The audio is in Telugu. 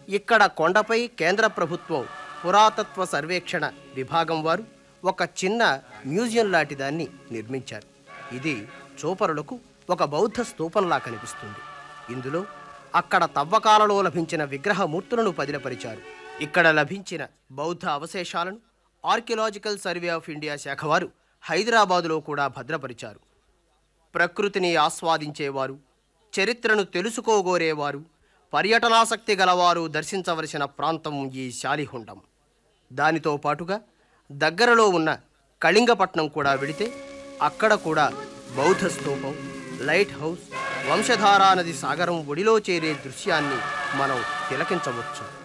ఇక్కడ కొండపై కేంద్ర ప్రభుత్వం పురాతత్వ సర్వేక్షణ విభాగం వారు ఒక చిన్న మ్యూజియం లాంటి దాన్ని నిర్మించారు ఇది చూపరులకు ఒక బౌద్ధ స్తూపంలా కనిపిస్తుంది ఇందులో అక్కడ తవ్వకాలలో లభించిన విగ్రహ మూర్తులను పదిలపరిచారు ఇక్కడ లభించిన బౌద్ధ అవశేషాలను ఆర్కియలాజికల్ సర్వే ఆఫ్ ఇండియా శాఖ వారు హైదరాబాదులో కూడా భద్రపరిచారు ప్రకృతిని ఆస్వాదించేవారు చరిత్రను తెలుసుకోగోరేవారు పర్యటనాసక్తి గలవారు దర్శించవలసిన ప్రాంతం ఈ శాలిహుండం దానితో పాటుగా దగ్గరలో ఉన్న కళింగపట్నం కూడా వెళితే అక్కడ కూడా బౌద్ధ స్తూపం లైట్ హౌస్ వంశధారా నది సాగరం ఒడిలో చేరే దృశ్యాన్ని మనం తిలకించవచ్చు